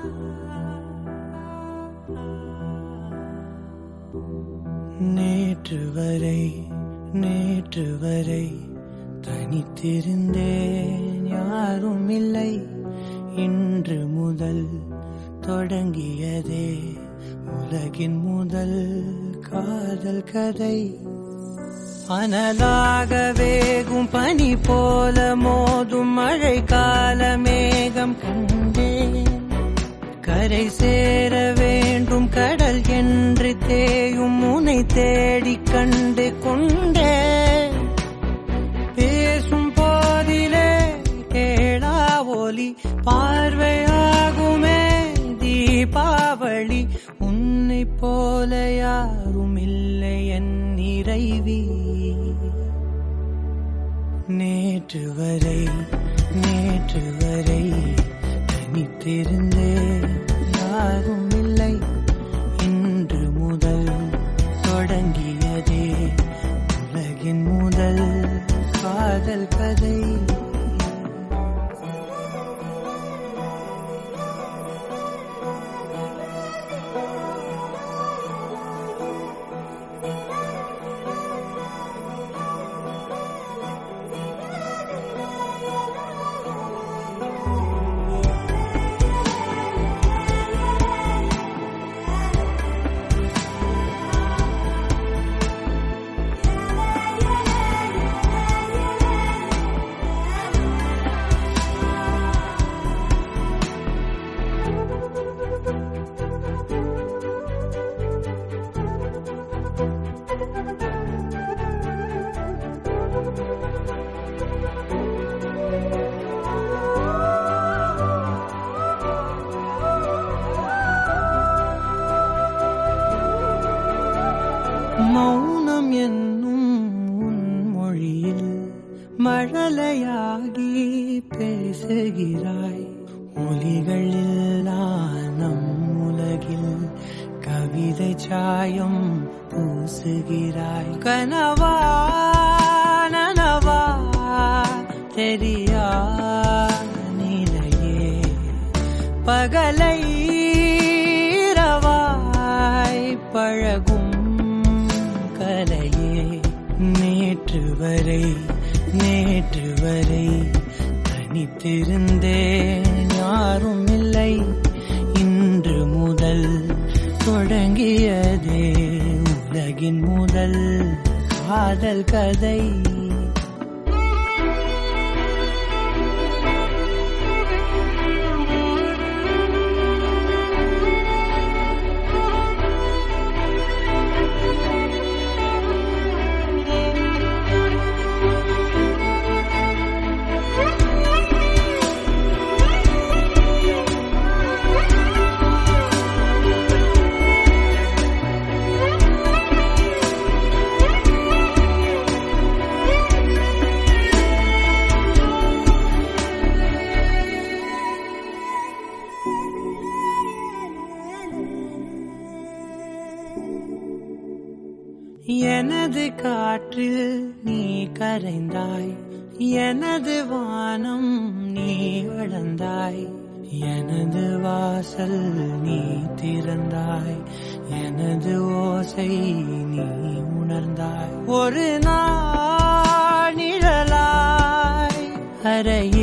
நேற்று வரை நேற்று வரை தனித்திருந்தேன் யாரும் இல்லை இன்று முதல் தொடங்கியதே உலகின் முதல் காதல் கதை அனலாக வேகும் பனி போல மோதும் மழை கால மேகம் கண்டேன் கரை சேர வேண்டும் கடல் என்று தேயும் முனை தேடி கண்டு கொண்டே பேசும் போதிலே கேளா ஒலி பார்வையாகுமே தீபாவளி உன்னை போல யாரும் இல்லை என் இறைவி நேற்று வரை நேற்று வரை தனித்திருந்தேன் யாரும் இல்லை இன்று முதல் தொடங்கியதே உலகின் முதல் காதல் கதை மௌனம் என்னும் உன் மொழியில் மழலையாகி பேசுகிறாய் ஒலிகளில் நம் உலகில் கவிதை சாயம் பூசுகிறாய் கனவா நனவா தெரியா நிலையே பகலை இரவாய் பழகும் கலையே நேற்று வரை நேற்று வரை தனித்திருந்தேன் யாரும் இல்லை இன்று முதல் தொடங்கியதே உலகின் முதல் காதல் கதை எனது காற்றில் நீ கரைந்தாய் எனது வானம் நீ வளர்ந்தாய் எனது வாசல் நீ திறந்தாய் எனது ஓசை நீ உணர்ந்தாய் ஒரு நாள் நிழலாய் அறையில்